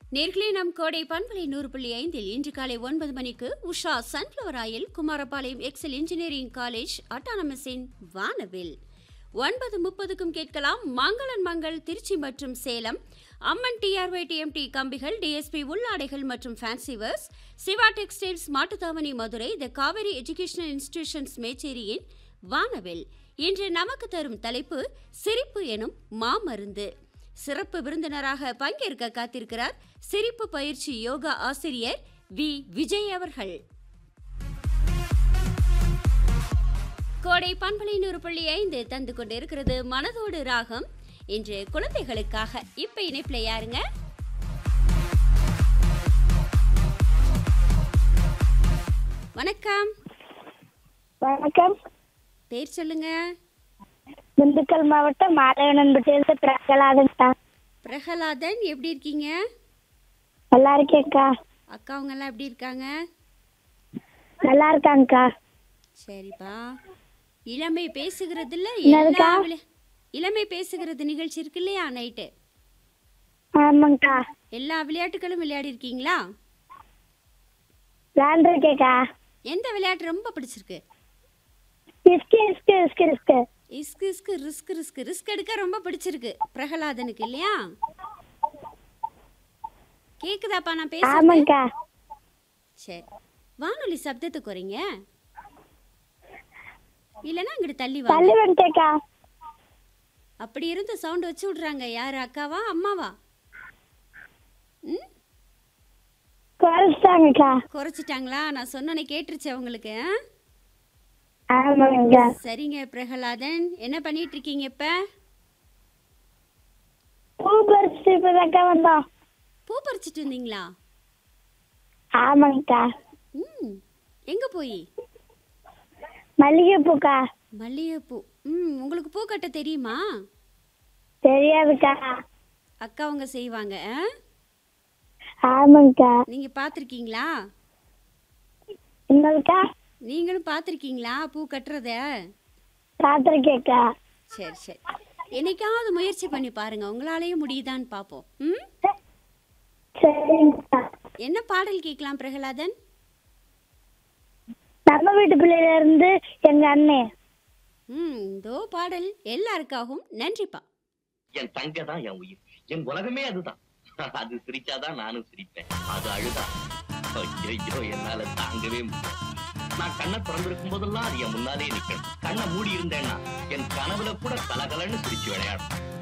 நேர்களே நம் கோடை பண்பலை நூறு புள்ளி ஐந்தில் இன்று காலை ஒன்பது மணிக்கு Usha sunflower oil Kumarapalayam Excel engineering college அட்டானமஸின் வானவில் ஒன்பது முப்பதுக்கும் கேட்கலாம் மங்களன் மங்கள் திருச்சி மற்றும் சேலம் அம்மன் டிஆர்ஒய் டிஎம்டி கம்பிகள் டிஎஸ்பி உள்ளாடைகள் மற்றும் fancy wears Siva textiles Mattuthavani Madurai the Kaveri educational institutions மேச்சேரியின் வானவில் இன்று நமக்கு தரும் தலைப்பு சிரிப்பு எனும் மாமருந்து சிறப்பு விருந்தினராக பங்கேற்க காத்திருக்கிறார் சிரிப்பு பயிற்சி யோகா ஆசிரியர் வி விஜய் அவர்கள் கோடை பண்பலை நூறு புள்ளி ஐந்து தந்து கொண்டிருக்கிறது மனதோடு ராகம் இன்று குழந்தைகளுக்காக இப்ப இணைப்புல யாருங்க வணக்கம் வணக்கம் பேர் சொல்லுங்க திண்டுக்கல் மாவட்டம் மாதவனன்பட்டியிலிருந்து பிரகலாதன்க்கா பிரகலாதன் எப்படி இருக்கீங்க நல்லா இருக்கேன்க்கா அக்காவங்க எல்லாம் எப்படி இருக்காங்க நல்லா இருக்காங்கக்கா சரிப்பா இளமை பேசுகிறதுல என்னதுக்கா? எல்லா விளை- இளமை பேசுகிறது நிகழ்ச்சி இருக்கு இல்லையா நைட்டு ஆமாங்கக்கா எல்லா விளையாட்டுகளும் விளையாடி இருக்கீங்களா விளாண்டுருக்கேக்கா எந்த விளையாட்டு ரொம்ப பிடிச்சிருக்கு இஸ்கு இஸ்கு இஸ்கு இஸ்கு இஸ்கு இஸ்கு ரிஸ்க் ரிஸ்க் ரிஸ்க் எடுக்க ரொம்ப பிடிச்சிருக்கு பிரகலாதனுக்கு இல்லையா கேக்குதாப்பா நான் பேசுறது ஆமாங்கக்கா சரி வானொலி சப்தத்தை குறைங்க இல்லைன்னா அங்கிட்டு தள்ளி வாங்க தள்ளி வந்துட்டேக்கா அப்படி இருந்து சவுண்ட் வச்சு விடுறாங்க யாரு அக்காவா அம்மாவா ம் குறைச்சிட்டாங்கக்கா குறைச்சிட்டாங்களா நான் சொன்னோன்னே கேட்டுருச்சு அவங்களுக்கு ஆ? ஆமாங்கக்கா சரிங்க பிரகலாதன் என்ன பண்ணிட்டு இருக்கீங்க இப்ப பூ பறிச்சுட்டு இப்பதாக்கா வந்தோம் பூ பறிச்சிட்டு இருந்தீங்களா ஆமாங்கக்கா ம் எங்க போய் மல்லிகைப்பூக்கா மல்லிகைப்பூ ம் உங்களுக்கு பூ கட்ட தெரியுமா தெரியாதுக்கா அக்கா அவங்க செய்வாங்க ஆ? ஆமாங்கக்கா நீங்க பார்த்துருக்கீங்களா என்னதுக்கா நீங்களும் பார்த்துருக்கீங்களா பூ கட்டுறத பார்த்துருக்கேக்கா சரி சரி என்னைக்காவது முயற்சி பண்ணி பாருங்க உங்களாலேயும் முடியுதான்னு பார்ப்போம் ம் சரிங்கக்கா என்ன பாடல் கேட்கலாம் பிரகலாதன் நம்ம வீட்டு பிள்ளையில இருந்து எங்க அண்ணே ம் இதோ பாடல் எல்லாருக்காகவும் நன்றிப்பா என் தங்க தான் என் உயிர் என் உலகமே அதுதான் அது சிரிச்சாதான் நானும் சிரிப்பேன் அது அழுதா ஐயோ என்னால தாங்கவே முடியல நான் கண்ணை திறந்திருக்கும் போதெல்லாம் அது என் முன்னாலே நிக்கணும் கண்ணை மூடி இருந்தேன்னா என் கனவுல கூட கலகலன்னு சிரிச்சு விளையாடும்